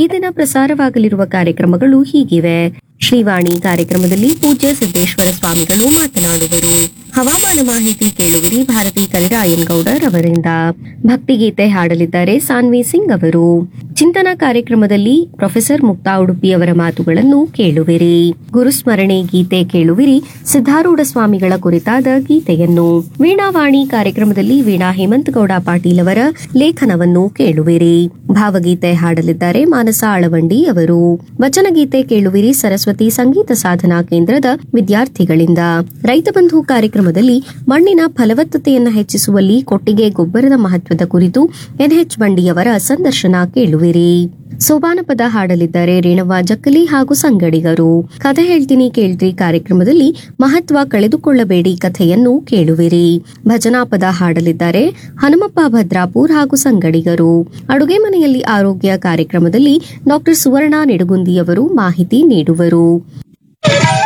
ಈ ದಿನ ಪ್ರಸಾರವಾಗಲಿರುವ ಕಾರ್ಯಕ್ರಮಗಳು ಹೀಗಿವೆ ಶ್ರೀವಾಣಿ ಕಾರ್ಯಕ್ರಮದಲ್ಲಿ ಪೂಜ್ಯ ಸಿದ್ದೇಶ್ವರ ಸ್ವಾಮಿಗಳು ಮಾತನಾಡುವರು ಹವಾಮಾನ ಮಾಹಿತಿ ಕೇಳುವಿರಿ ಭಾರತಿ ಕರಿರಾಯನ್ ಗೌಡರ್ ಅವರಿಂದ ಭಕ್ತಿಗೀತೆ ಹಾಡಲಿದ್ದಾರೆ ಸಾನ್ವಿ ಸಿಂಗ್ ಅವರು ಚಿಂತನ ಕಾರ್ಯಕ್ರಮದಲ್ಲಿ ಪ್ರೊಫೆಸರ್ ಮುಕ್ತಾ ಉಡುಪಿ ಅವರ ಮಾತುಗಳನ್ನು ಕೇಳುವಿರಿ ಗುರುಸ್ಮರಣೆ ಗೀತೆ ಕೇಳುವಿರಿ ಸಿದ್ಧಾರೂಢ ಸ್ವಾಮಿಗಳ ಕುರಿತಾದ ಗೀತೆಯನ್ನು ವೀಣಾವಾಣಿ ಕಾರ್ಯಕ್ರಮದಲ್ಲಿ ವೀಣಾ ಹೇಮಂತಗೌಡ ಪಾಟೀಲ್ ಅವರ ಲೇಖನವನ್ನು ಕೇಳುವಿರಿ ಭಾವಗೀತೆ ಹಾಡಲಿದ್ದಾರೆ ಮಾನಸ ಆಳವಂಡಿ ಅವರು ವಚನಗೀತೆ ಕೇಳುವಿರಿ ಸರಸ್ವತಿ ಸಂಗೀತ ಸಾಧನಾ ಕೇಂದ್ರದ ವಿದ್ಯಾರ್ಥಿಗಳಿಂದ ರೈತ ಬಂಧು ಕಾರ್ಯಕ್ರಮದಲ್ಲಿ ಮಣ್ಣಿನ ಫಲವತ್ತತೆಯನ್ನು ಹೆಚ್ಚಿಸುವಲ್ಲಿ ಕೊಟ್ಟಿಗೆ ಗೊಬ್ಬರದ ಮಹತ್ವದ ಕುರಿತು ಎನ್ಎಚ್ ಬಂಡಿಯವರ ಸಂದರ್ಶನ ಕೇಳುವಿರಿ ಸೋಬಾನ ಪದ ಹಾಡಲಿದ್ದಾರೆ ರೇಣವ್ವ ಜಕ್ಕಲಿ ಹಾಗೂ ಸಂಗಡಿಗರು ಕಥೆ ಹೇಳ್ತೀನಿ ಕೇಳ್ರಿ ಕಾರ್ಯಕ್ರಮದಲ್ಲಿ ಮಹತ್ವ ಕಳೆದುಕೊಳ್ಳಬೇಡಿ ಕಥೆಯನ್ನು ಕೇಳುವಿರಿ ಭಜನಾ ಪದ ಹಾಡಲಿದ್ದಾರೆ ಹನುಮಪ್ಪ ಭದ್ರಾಪುರ್ ಹಾಗೂ ಸಂಗಡಿಗರು ಅಡುಗೆ ಮನೆಯಲ್ಲಿ ಆರೋಗ್ಯ ಕಾರ್ಯಕ್ರಮದಲ್ಲಿ ಡಾಕ್ಟರ್ ಸುವರ್ಣ ನಿಡಗುಂದಿಯವರು ಮಾಹಿತಿ ನೀಡುವರು